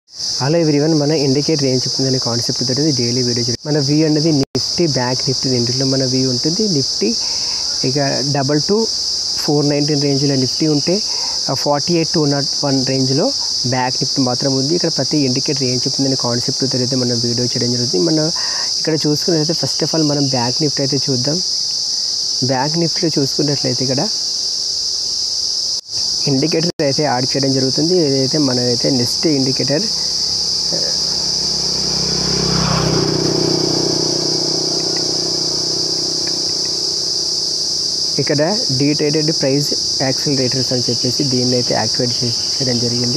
Hello everyone మన indicator ఏం చెప్తుందనే కాన్సెప్ట్ తోటి డైలీ వీడియో చేయాలి మన వ్యూ అనేది నిఫ్టీ బ్యాక్ నిఫ్టీ రెండిట్లో మన వ్యూ ఉంటుంది నిఫ్టీ ఇక డబల్ టూ ఫోర్ నైన్టీన్ రేంజ్లో నిఫ్టీ ఉంటే forty eight two nought one రేంజ్లో బ్యాక్ నిఫ్టీ మాత్రం ఉంది ఇక్కడ ప్రతి ఇండికేటర్ ఏం చెప్తుందనే కాన్సెప్ట్ తోటి అయితే మనం వీడియో చేయడం జరుగుతుంది మన ఇక్కడ చూసుకున్నట్లయితే ఫస్ట్ ఆఫ్ ఆల్ మనం బ్యాక్ నిఫ్టీ అయితే చూద్దాం బ్యాక్ నిఫ్టీలో చూసుకున్నట్లయితే ఇక్కడ ఇండికేటర్ అయితే యాడ్ చేయడం జరుగుతుంది ఏదైతే మనదైతే నెక్స్ట్ ఇండికేటర్ ఇక్కడ డీటైటెడ్ ప్రైస్ యాక్సిలరేటర్స్ అని చెప్పేసి దీన్ని అయితే యాక్టివేట్ చేసి చేయడం జరిగింది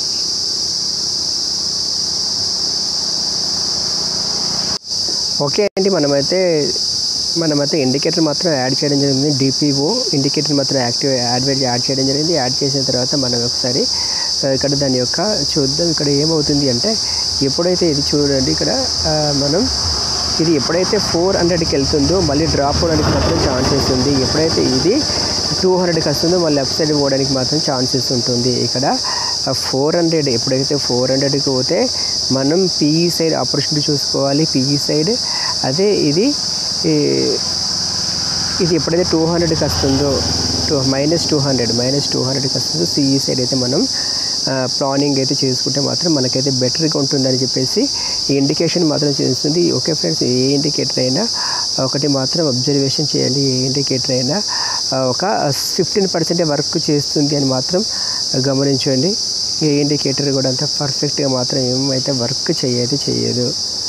ఓకే అండి మనమైతే మనమైతే ఇండికేటర్ మాత్రం యాడ్ చేయడం జరిగింది డిపిఓ ఇండికేటర్ మాత్రం యాక్టివ్ యాడ్ యాడ్ చేయడం జరిగింది యాడ్ చేసిన తర్వాత మనం ఒకసారి ఆ, ఇక్కడ దాని యొక్క చూద్దాం ఇక్కడ ఏమవుతుంది అంటే ఎప్పుడైతే ఇది చూడండి ఇక్కడ ఆ, మనం ఇది ఎప్పుడైతే ఫోర్ హండ్రెడ్కి వెళ్తుందో మళ్ళీ డ్రాప్ అవడానికి మాత్రం ఛాన్సెస్ ఉంది ఎప్పుడైతే ఇది టూ హండ్రెడ్కి వస్తుందో మళ్ళీ లెఫ్ట్ సైడ్ పోవడానికి మాత్రం ఛాన్సెస్ ఉంటుంది ఇక్కడ ఫోర్ హండ్రెడ్ ఎప్పుడైతే ఫోర్ హండ్రెడ్కి పోతే మనం పిఈ సైడ్ ఆపర్చునిటీ చూసుకోవాలి పిఈ సైడ్ అదే ఇది ఈ, ఇది ఎప్పుడైతే టూ హండ్రెడ్కి వస్తుందో two minus two hundred minus two హండ్రెడ్కి వస్తుందో సిఈ సైడ్ అయితే మనం ప్లానింగ్ అయితే చేసుకుంటే మాత్రం మనకైతే బెటర్గా ఉంటుందని చెప్పేసి ఈ ఇండికేషన్ మాత్రం చేస్తుంది ఓకే ఫ్రెండ్స్ ఏ ఇండికేటర్ అయినా ఒకటి మాత్రం అబ్జర్వేషన్ చేయండి ఏ ఇండికేటర్ అయినా ఆ, ఒక ఫిఫ్టీన్ పర్సెంటే వర్క్ చేస్తుంది అని మాత్రం గమనించండి ఏ ఇండికేటర్ కూడా అంత పర్ఫెక్ట్గా మాత్రం ఏమైతే వర్క్ చేయదు చేయదు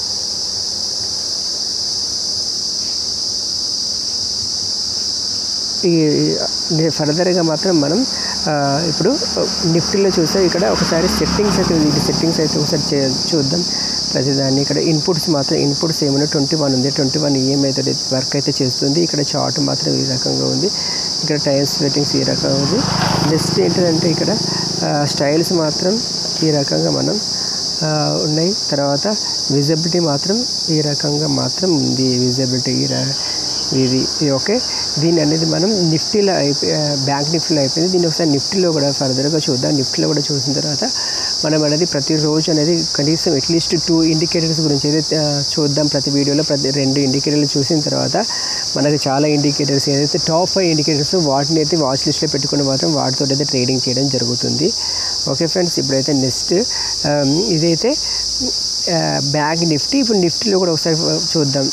ఈ నే- ఫర్దర్గా మాత్రం మనం ఆ, ఇప్పుడు నిఫ్టీలో చూస్తే ఇక్కడ ఒకసారి సెట్టింగ్స్ అయితే ఉంది. ఇది సెట్టింగ్స్ అయితే ఒకసారి చే చూద్దాం ప్రతిదాన్ని ఇక్కడ ఇన్పుట్స్ మాత్రం ఇన్పుట్స్ ఏమైనా ట్వంటీ వన్ ఉంది ట్వంటీ వన్ ఏమైతే వర్క్ అయితే చేస్తుంది ఇక్కడ చార్ట్ మాత్రం ఈ రకంగా ఉంది ఇక్కడ టైం సెట్టింగ్స్ ఈ రకంగా ఉంది నెక్స్ట్ ఏంటంటే ఇక్కడ స్టైల్స్ మాత్రం ఈ రకంగా మనం ఆ, ఉన్నాయి తర్వాత విజిబిలిటీ మాత్రం ఈ రకంగా మాత్రం ఉంది విజిబిలిటీ ఈ ర- ఇది ఇది ఓకే దీన్ని అనేది మనం నిఫ్టీలో అయిపోయి బ్యాంక్ నిఫ్టీలో అయిపోయింది దీన్ని ఒకసారి నిఫ్టీలో కూడా ఫర్దర్గా చూద్దాం నిఫ్టీలో కూడా చూసిన తర్వాత మనం అనేది ప్రతిరోజు అనేది కనీసం అట్లీస్ట్ టూ ఇండికేటర్స్ గురించి అయితే ఆ, చూద్దాం ప్రతి వీడియోలో ప్రతి రెండు ఇండికేటర్లు చూసిన తర్వాత మనకు చాలా ఇండికేటర్స్ ఏదైతే టాప్ ఫైవ్ ఇండికేటర్స్ వాటిని అయితే వాచ్ లిస్ట్లో పెట్టుకుని మాత్రం వాటితో అయితే ట్రేడింగ్ చేయడం జరుగుతుంది ఓకే ఫ్రెండ్స్ ఇప్పుడైతే నెక్స్ట్ ఇదైతే బ్యాంక్ నిఫ్టీ ఇప్పుడు నిఫ్టీలో కూడా ఒకసారి చూద్దాం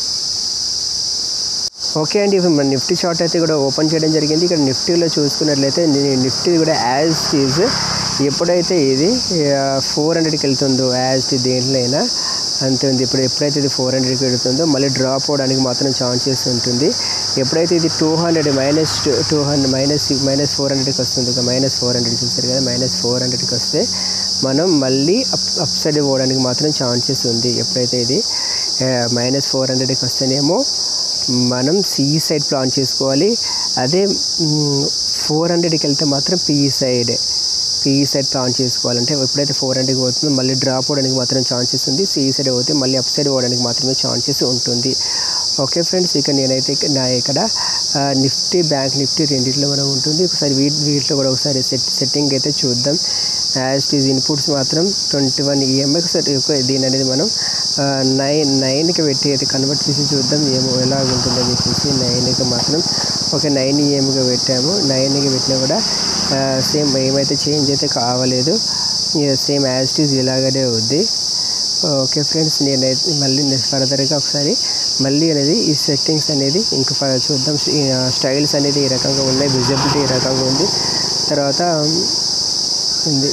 ఓకే అండి ఇప్పుడు మన నిఫ్టీ షార్ట్ అయితే కూడా ఓపెన్ చేయడం జరిగింది ఇక్కడ నిఫ్టీలో చూసుకున్నట్లయితే ని- నిఫ్టీ కూడా యాజ్ ఈజ్ ఎప్పుడైతే ఇది ఫోర్ హండ్రెడ్కి వెళ్తుందో యాజ్ దేంట్లో అయినా అంతే ఉంది ఇప్పుడు ఎప్పుడైతే ఇది ఫోర్ హండ్రెడ్కి వెళ్తుందో మళ్ళీ డ్రాప్ అవడానికి మాత్రం ఛాన్సెస్ ఉంటుంది ఎప్పుడైతే ఇది two hundred minus two hundred minus minus four హండ్రెడ్కి వస్తుంది ఇక మైనస్ ఫోర్ హండ్రెడ్ చూస్తారు కదా మైనస్ ఫోర్ హండ్రెడ్కి వస్తే మనం మళ్ళీ అప్ అప్ సైడ్ పోవడానికి మాత్రం ఛాన్సెస్ ఉంది ఎప్పుడైతే ఇది మైనస్ ఫోర్ హండ్రెడ్కి వస్తేనేమో మనం సిఈ సైడ్ ప్లాన్ చేసుకోవాలి అదే ఫోర్ హండ్రెడ్కి వెళ్తే మాత్రం PE side PE side plan చేసుకోవాలంటే ఎప్పుడైతే ఫోర్ హండ్రెడ్కి పోతుందో మళ్ళీ డ్రాప్ అవడానికి మాత్రం ఛాన్సెస్ ఉంది సిఈ సైడ్ పోతే మళ్ళీ అప్ సైడ్ పోవడానికి మాత్రమే ఛాన్సెస్ ఉంటుంది ఓకే ఫ్రెండ్స్ ఇక నేనైతే ఇక- నా ఇక్కడ ఆ, నిఫ్టీ బ్యాంక్ నిఫ్టీ రెండింటిలో మనం ఉంటుంది ఒకసారి వీటి వీటిలో కూడా ఒకసారి సెట్ సెట్టింగ్ అయితే చూద్దాం యాజ్ ఈజ్ ఇన్పుట్స్ మాత్రం ట్వంటీ వన్ ఈఎంఐ ఒకసారి ఒక- దీని అనేది మనం నైన్ నైన్కి పెట్టి అయితే కన్వర్ట్ చేసి చూద్దాం ఏమో ఎలా ఉంటుందో చెప్పేసి నైన్కి మాత్రం ఒక నైన్ ఈఎంగా పెట్టాము నైన్కి పెట్టినా కూడా సేమ్ ఏమైతే చేంజ్ అయితే కావలేదు సేమ్ యాజ్ ఈజ్ ఇలాగనే ఉంది ఓకే ఫ్రెండ్స్ నేనైతే మళ్ళీ నెక్స్ట్ ఫర్దర్గా ఒకసారి మళ్ళీ అనేది ఈ సెట్టింగ్స్ అనేది ఇంకా ఫ- చూద్దాం స్టైల్స్ అనేది ఈ రకంగా ఉన్నాయి విజిబిలిటీ ఈ రకంగా ఉంది తర్వాత ఉంది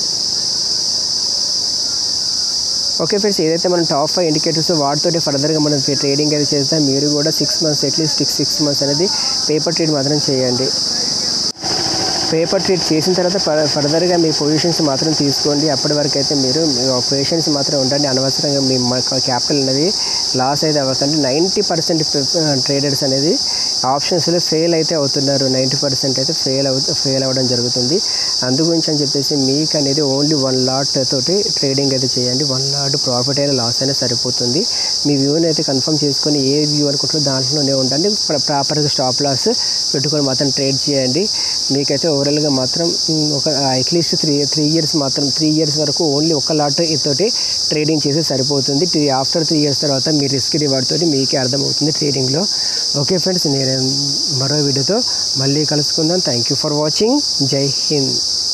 ఓకే ఫ్రెండ్స్ ఏదైతే మనం టాప్ ఫైవ్ ఇండికేటర్స్ వాటితోటి ఫర్దర్గా మనం ట్రేడింగ్ అయితే చేస్తాం మీరు కూడా six months at least six six months అనేది పేపర్ ట్రేడ్ మాత్రం చేయండి పేపర్ ట్రేడ్ చేసిన తర్వాత ఫ- ఫర్దర్గా మీ పొజిషన్స్ మాత్రం తీసుకోండి అప్పటి వరకు అయితే మీరు పొజిషన్స్ మాత్రం ఉండండి అనవసరంగా మీ క్యాపిటల్ అనేది లాస్ అయితే అవ్వకండి నైంటీ పర్సెంట్ ట్రేడర్స్ అనేది ఆప్షన్స్లో ఫెయిల్ అయితే అవుతున్నారు నైంటీ పర్సెంట్ అయితే ఫెయిల్ అవు ఫెయిల్ అవ్వడం జరుగుతుంది అందుగురించి అని చెప్పేసి మీకు అనేది ఓన్లీ వన్ లాట్ తోటి ట్రేడింగ్ అయితే చేయండి వన్ లాట్ ప్రాఫిట్ అయినా లాస్ అయినా సరిపోతుంది మీ వ్యూని అయితే కన్ఫర్మ్ చేసుకొని ఏ వ్యూ అనుకుంటారో దాంట్లోనే ఉండండి ప్ర- ప్రాపర్గా స్టాప్ లాస్ పెట్టుకొని మాత్రం ట్రేడ్ చేయండి మీకైతే ఓవరాల్గా మాత్రం మ్, ఒక అట్లీస్ట్ త్రీ త్రీ ఇయర్స్ మాత్రం త్రీ ఇయర్స్ వరకు ఓన్లీ ఒక లాట్ తోటి ట్రేడింగ్ చేస్తే సరిపోతుంది త్రీ ఆఫ్టర్ త్రీ ఇయర్స్ తర్వాత మీ రిస్క్ రివార్డ్ తోటి మీకే అర్థమవుతుంది ట్రేడింగ్లో ఓకే ఫ్రెండ్స్ నేను మరో వీడియోతో మళ్ళీ కలుసుకుందాం థ్యాంక్ యూ ఫర్ వాచింగ్ జై హింద్